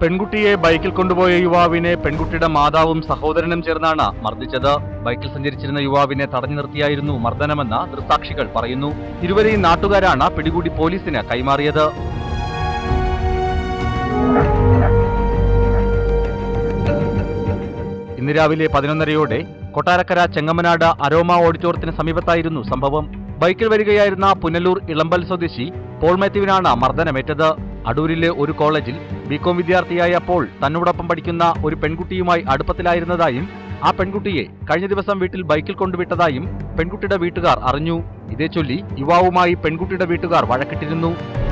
പെൺകുട്ടിയെ ബൈക്കിൽ കൊണ്ടുപോയ യുവാവിനെ പെൺകുട്ടിയുടെ മാതാവും സഹോദരനും ചേർന്നാണ് മർദ്ദിച്ചത് ബൈക്കിൽ സഞ്ചരിച്ചിരുന്ന യുവാവിനെ തടഞ്ഞു നിർത്തിയായിരുന്നു മർദ്ദനമെന്ന് ദൃക്സാക്ഷികൾ പറയുന്നു ഇരുവരെയും നാട്ടുകാരാണ് പിടികൂടി പോലീസിന് കൈമാറിയത് ഇന്ന് രാവിലെ പതിനൊന്നരയോടെ കൊട്ടാരക്കര ചെങ്ങമനാട് അരോമ ഓഡിറ്റോറിയത്തിന് സമീപത്തായിരുന്നു സംഭവം ബൈക്കിൽ വരികയായിരുന്ന പുനലൂർ ഇളമ്പൽ സ്വദേശി പോൾ മാത്യുവിനാണ് മർദ്ദനമേറ്റത് അടൂരിലെ ഒരു കോളേജിൽ ബികോം വിദ്യാർത്ഥിയായ പോൾ തന്നോടൊപ്പം പഠിക്കുന്ന ഒരു പെൺകുട്ടിയുമായി അടുപ്പത്തിലായിരുന്നതായും ആ പെൺകുട്ടിയെ കഴിഞ്ഞ ദിവസം വീട്ടിൽ ബൈക്കിൽ കൊണ്ടുവിട്ടതായും പെൺകുട്ടിയുടെ വീട്ടുകാർ അറിഞ്ഞു ഇതേ ചൊല്ലി യുവാവുമായി പെൺകുട്ടിയുടെ വീട്ടുകാർ വഴക്കിട്ടിരുന്നു